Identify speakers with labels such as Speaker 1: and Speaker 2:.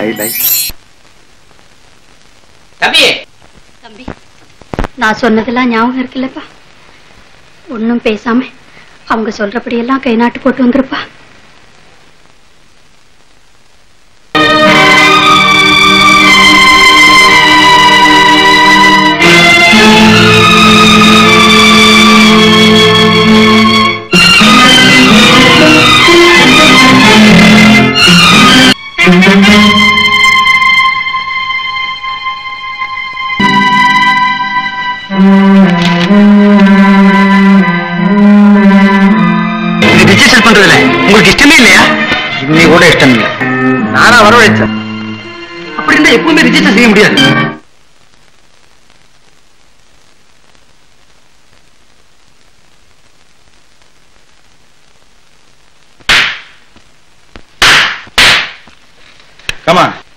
Speaker 1: I like
Speaker 2: தம்பி
Speaker 3: தம்பி நான் சொன்னதெல்லாம் ஞாபகம் இருக்குல்லப்பா ஒன்னும் பேசாம அவங்க சொல்றபடியெல்லாம் கை நாட்டு போட்டு வந்துருப்பா
Speaker 2: ரிஜிஸ்டர் பண்றதுல உங்களுக்கு இஷ்டமே இல்லையா
Speaker 1: இன்னை கூட இஷ்டம் இல்லை
Speaker 2: நானா வரவழைச்சேன் அப்படி இருந்தா எப்பவுமே ரிஜிஸ்டர் செய்ய முடியாது
Speaker 1: கமா